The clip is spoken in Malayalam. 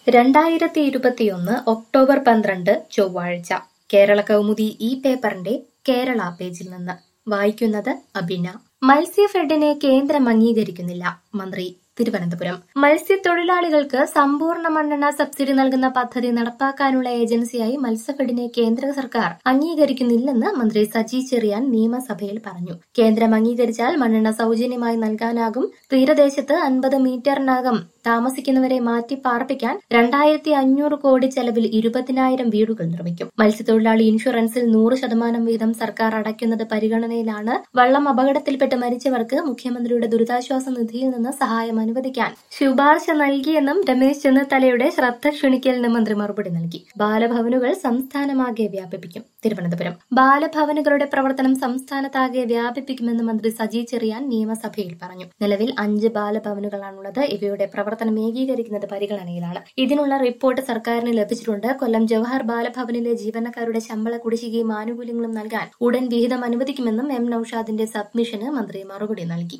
രണ്ടായിരത്തി ഇരുപത്തിയൊന്ന് ഒക്ടോബർ പന്ത്രണ്ട് ചൊവ്വാഴ്ച കേരള കൗമുദി ഈ പേപ്പറിന്റെ കേരള പേജിൽ നിന്ന് വായിക്കുന്നത് അബിന മത്സ്യഫെഡിനെ കേന്ദ്രം അംഗീകരിക്കുന്നില്ല മന്ത്രി തിരുവനന്തപുരം മത്സ്യത്തൊഴിലാളികൾക്ക് സമ്പൂർണ്ണ മണ്ണെണ്ണ സബ്സിഡി നൽകുന്ന പദ്ധതി നടപ്പാക്കാനുള്ള ഏജൻസിയായി മത്സ്യഫെഡിനെ കേന്ദ്ര സർക്കാർ അംഗീകരിക്കുന്നില്ലെന്ന് മന്ത്രി സജി ചെറിയാൻ നിയമസഭയിൽ പറഞ്ഞു കേന്ദ്രം അംഗീകരിച്ചാൽ മണ്ണെണ്ണ സൗജന്യമായി നൽകാനാകും തീരദേശത്ത് അൻപത് മീറ്ററിനകം താമസിക്കുന്നവരെ മാറ്റി പാർപ്പിക്കാൻ രണ്ടായിരത്തി അഞ്ഞൂറ് കോടി ചെലവിൽ ഇരുപതിനായിരം വീടുകൾ നിർമ്മിക്കും മത്സ്യത്തൊഴിലാളി ഇൻഷുറൻസിൽ നൂറ് ശതമാനം വീതം സർക്കാർ അടയ്ക്കുന്നത് പരിഗണനയിലാണ് വള്ളം അപകടത്തിൽപ്പെട്ട് മരിച്ചവർക്ക് മുഖ്യമന്ത്രിയുടെ ദുരിതാശ്വാസ നിധിയിൽ നിന്ന് സഹായം അനുവദിക്കാൻ ശുപാർശ നൽകിയെന്നും രമേശ് ചെന്നിത്തലയുടെ ശ്രദ്ധ ക്ഷണിക്കലിന് മന്ത്രി മറുപടി നൽകി ബാലഭവനുകൾ സംസ്ഥാനമാകെ വ്യാപിപ്പിക്കും തിരുവനന്തപുരം ബാലഭവനുകളുടെ പ്രവർത്തനം സംസ്ഥാനത്താകെ വ്യാപിപ്പിക്കുമെന്ന് മന്ത്രി സജി ചെറിയാൻ നിയമസഭയിൽ പറഞ്ഞു നിലവിൽ അഞ്ച് ബാലഭവനുകളാണുള്ളത് ഇവയുടെ പ്രവർത്തനം ഏകീകരിക്കുന്നത് പരിഗണനയിലാണ് ഇതിനുള്ള റിപ്പോർട്ട് സർക്കാരിന് ലഭിച്ചിട്ടുണ്ട് കൊല്ലം ജവഹർ ബാലഭവനിലെ ജീവനക്കാരുടെ ശമ്പള കുടിശ്ശികയും ആനുകൂല്യങ്ങളും നൽകാൻ ഉടൻ വിഹിതം അനുവദിക്കുമെന്നും എം നൌഷാദിന്റെ സബ്മിഷന് മന്ത്രി മറുപടി നൽകി